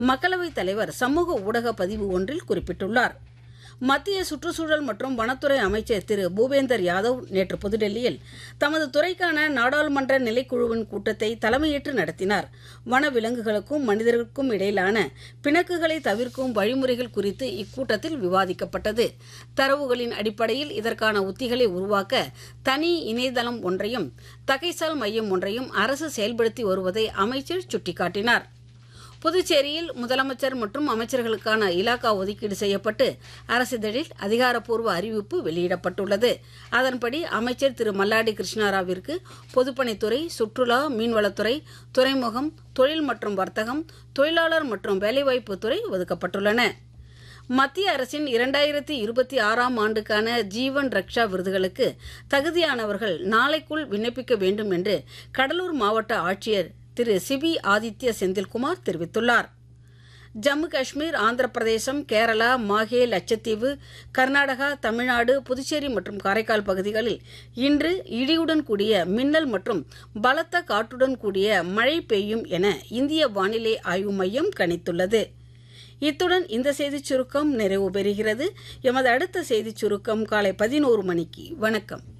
மக்களவைத் தலைவர் சமூக ஊடக பதிவு ஒன்றில் குறிப்பிட்டுள்ளார் மத்திய சுற்றுச்சூழல் மற்றும் வனத்துறை அமைச்சர் திரு பூபேந்தர் யாதவ் நேற்று புதுடெல்லியில் தமது துறைக்கான நாடாளுமன்ற நிலைக்குழுவின் கூட்டத்தை தலைமையேற்று நடத்தினார் வன விலங்குகளுக்கும் மனிதர்களுக்கும் இடையிலான பிணக்குகளை தவிர்க்கும் வழிமுறைகள் குறித்து இக்கூட்டத்தில் விவாதிக்கப்பட்டது தரவுகளின் அடிப்படையில் இதற்கான உத்திகளை உருவாக்க தனி இணையதளம் ஒன்றையும் தகைசால் மையம் ஒன்றையும் அரசு செயல்படுத்தி வருவதை அமைச்சர் சுட்டிக்காட்டினார் புதுச்சேரியில் முதலமைச்சர் மற்றும் அமைச்சர்களுக்கான இலாக்கா ஒதுக்கீடு செய்யப்பட்டு அரசிதழில் அதிகாரப்பூர்வ அறிவிப்பு வெளியிடப்பட்டுள்ளது அதன்படி அமைச்சர் திரு மல்லாடி கிருஷ்ணாராவிற்கு பொதுப்பணித்துறை சுற்றுலா மீன்வளத்துறை துறைமுகம் தொழில் மற்றும் வர்த்தகம் தொழிலாளர் மற்றும் வேலைவாய்ப்புத்துறை ஒதுக்கப்பட்டுள்ளன மத்திய அரசின் இரண்டாயிரத்தி இருபத்தி ஆறாம் ஆண்டுக்கான ஜீவன் ரக்ஷா விருதுகளுக்கு தகுதியானவர்கள் நாளைக்குள் விண்ணப்பிக்க வேண்டும் என்று கடலூர் மாவட்ட ஆட்சியர் திரு சிபி ஆதித்ய செந்தில்குமார் தெரிவித்துள்ளார் ஜம்மு காஷ்மீர் ஆந்திர பிரதேசம் கேரளா மாஹே லட்சத்தீவு கர்நாடகா தமிழ்நாடு புதுச்சேரி மற்றும் காரைக்கால் பகுதிகளில் இன்று இடியுடன் கூடிய மின்னல் மற்றும் பலத்த காற்றுடன் கூடிய மழை பெய்யும் என இந்திய வானிலை ஆய்வு மையம் கணித்துள்ளது இத்துடன் இந்த செய்திச் சுருக்கம் நிறைவு பெறுகிறது எமது அடுத்த செய்திச் சுருக்கம் காலை பதினோரு மணிக்கு வணக்கம்